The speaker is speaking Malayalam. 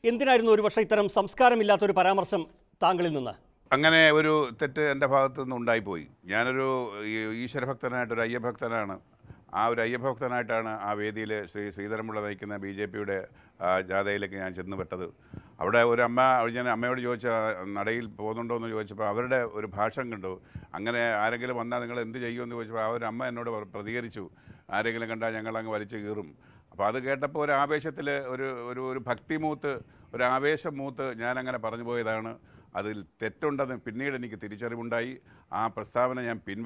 എന്തിനായിരുന്നു ഒരുപക്ഷെ ഇത്തരം സംസ്കാരമില്ലാത്ത ഒരു പരാമർശം താങ്കളിൽ നിന്ന് അങ്ങനെ ഒരു തെറ്റ് എൻ്റെ ഭാഗത്തു നിന്ന് ഉണ്ടായിപ്പോയി ഞാനൊരു ഈ- ഈശ്വരഭക്തനായിട്ടൊരു അയ്യഭക്തനാണ് ആ ഒരു അയ്യഭക്തനായിട്ടാണ് ആ വേദിയിൽ ശ്രീ ശ്രീധരൻപിള്ള നയിക്കുന്ന ബി ജെ പിയുടെ ജാഥയിലേക്ക് ഞാൻ ചെന്ന് പെട്ടത് അവിടെ ഒരു അമ്മ ഞാൻ അമ്മയോട് ചോദിച്ച നടയിൽ പോകുന്നുണ്ടോ എന്ന് ചോദിച്ചപ്പോൾ അവരുടെ ഒരു ഭാഷം കണ്ടു അങ്ങനെ ആരെങ്കിലും വന്നാൽ നിങ്ങൾ എന്ത് ചെയ്യുമെന്ന് ചോദിച്ചപ്പോൾ ആ ഒരു അമ്മ എന്നോട് പ്ര- പ്രതികരിച്ചു ആരെങ്കിലും കണ്ടാൽ ഞങ്ങൾ അങ്ങ് വലിച്ചു കീറും അപ്പോൾ അത് കേട്ടപ്പോൾ ഒരു ആവേശത്തിൽ ഒരു ഒരു ഒരു ഭക്തിമൂത്ത് ഒരു ആവേശം മൂത്ത് ഞാൻ അങ്ങനെ പറഞ്ഞു പോയതാണ് അതിൽ തെറ്റുണ്ടെന്ന് പിന്നീട് എനിക്ക് തിരിച്ചറിവുണ്ടായി ആ പ്രസ്താവന ഞാൻ പിൻവ